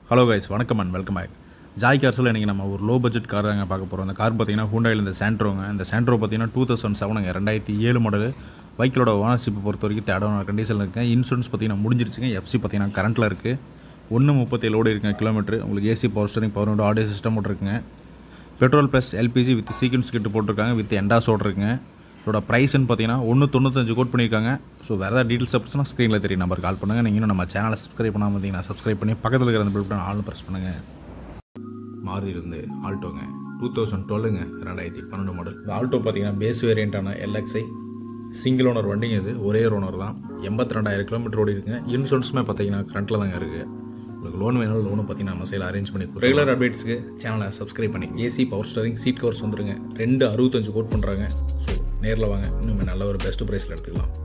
hello guys வணக்கம் and welcome back Joy கார்ஸில் இன்றைக்கி நம்ம ஒரு லோ பட்ஜெட் கார் தாங்க பார்க்க போகிறோம் இந்த கார் பார்த்தீங்கன்னா ஹூண்டாயில் இந்த சாண்ட்ரோங்க இந்த சாண்ட்ரோ பார்த்தீங்கன்னா டூ தௌசண்ட் செவனுங்க ரெண்டாயிரத்தி ஏழு மாடல் பைக்கோட ஓனர்ஷிப்பை பொறுத்த வரைக்கும் தேடான கண்டிஷனில் இருக்குங்க இன்சூரன்ஸ் பார்த்தீங்கன்னா முடிஞ்சிருச்சுங்க எஃப்சி பார்த்தீங்கன்னா கரண்ட்டில் இருக்குது ஒன்று முப்பத்தேழோடு இருக்குங்க கிலோமீட்டர் உங்களுக்கு AC power steering power window audio system இருக்குங்க petrol plus LPG with sequence kit போட்டிருக்காங்க வித் எண்டாஸோடு இருக்குங்க இதோட ப்ரைஸ்ன்னு பார்த்தீங்கன்னா ஒன்று தொண்ணூத்தஞ்சு கோட் பண்ணியிருக்காங்க ஸோ வேறு ஏதாவது டீட்டெயில்ஸ் அப்படின்னா ஸ்க்ரீனில் தெரியும் நம்பர் கால் பண்ணுங்கள் நீங்கள் இன்னும் நம்ம சேனலை சப்ஸ்கிரைப் பண்ணாமல் இருந்தீங்கன்னா சப்ஸ்கிரைப் பண்ணி பக்கத்தில் இருக்கிற அந்த பில் ஆள் ப்ரெஸ் பண்ணுங்கள் மாறி இருந்து ஆல்டோங்க டூ தௌசண்ட் டுவெல்லுங்க ரெண்டாயிரத்தி பன்னெண்டு மாடல் இந்த ஆல்டோ பார்த்தீங்கன்னா பேஸ் வேரியண்ட்டான எல்எக்ஸ்ஐ சிங்கிள் ஓனர் வண்டிங்க இது ஒரே ஓனர் தான் எண்பத்தி ரெண்டாயிரம் கிலோமீட்டர் ஓடி இருக்குங்க இன்சூரன்ஸுமே பார்த்தீங்கன்னா கரண்ட்டில் தாங்க இருக்குது உங்களுக்கு லோன் வேணாலும் லோனும் பார்த்தீங்கன்னா நம்ம சைடில் அரேஞ்ச் பண்ணி ரெகுலர் அப்டேட்ஸ்க்கு சேனலை சப்ஸ்கிரைப் பண்ணி AC power steering seat covers வந்துருங்க ரெண்டு அறுபத்தஞ்சு கோட் பண்ணுறாங்க ஸோ நேரில் வாங்க இன்னுமே நல்ல ஒரு பெஸ்ட் ப்ரைஸில் எடுத்துக்கலாம்